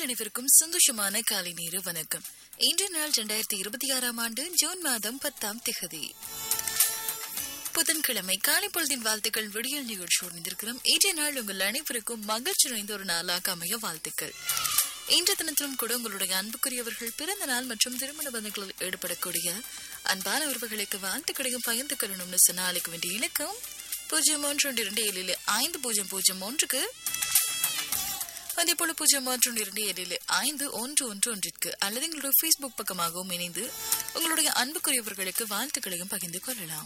அனைவருக்கும் சந்தோஷமான காலை நேர வணக்கம் இன்றைய நாள் இரண்டாயிரத்தி இருபத்தி ஆறாம் ஆண்டு ஜூன் மாதம் பத்தாம் திகதி புதன்கிழமை காலை பொழுதின் வாழ்த்துக்கள் விடியல் நிகழ்ச்சியோடு இருந்திருக்கிறோம் இன்றைய நாள் உங்கள் அனைவருக்கும் மகிழ்ச்சி நிறைந்த ஒரு நாளாக அமைய வாழ்த்துக்கள் இன்று தினத்திலும் கூட உங்களுடைய அன்புக்குரியவர்கள் பிறந்த நாள் மற்றும் திருமண பந்தங்களில் ஈடுபடக்கூடிய அன்பான உறவுகளுக்கு வாழ்த்துக்களையும் பகிர்ந்து கொள்ளணும்னு சொன்ன அழைக்க வேண்டிய இலக்கம் பூஜ்ஜியம் ஒன்று ஒன்று இரண்டு ஏழில் ஐந்து பூஜ்ஜியம் பூஜ்ஜியம் ஒன்றுக்கு அதே போல பூஜ்ஜியம் ஒன்று ஒன்று இரண்டு ஏழில் ஐந்து ஒன்று ஒன்று ஒன்றிற்கு அல்லது எங்களுடைய ஃபேஸ்புக் பக்கமாகவும் இணைந்து உங்களுடைய அன்புக்குரியவர்களுக்கு வாழ்த்துக்களையும் பகிர்ந்து கொள்ளலாம்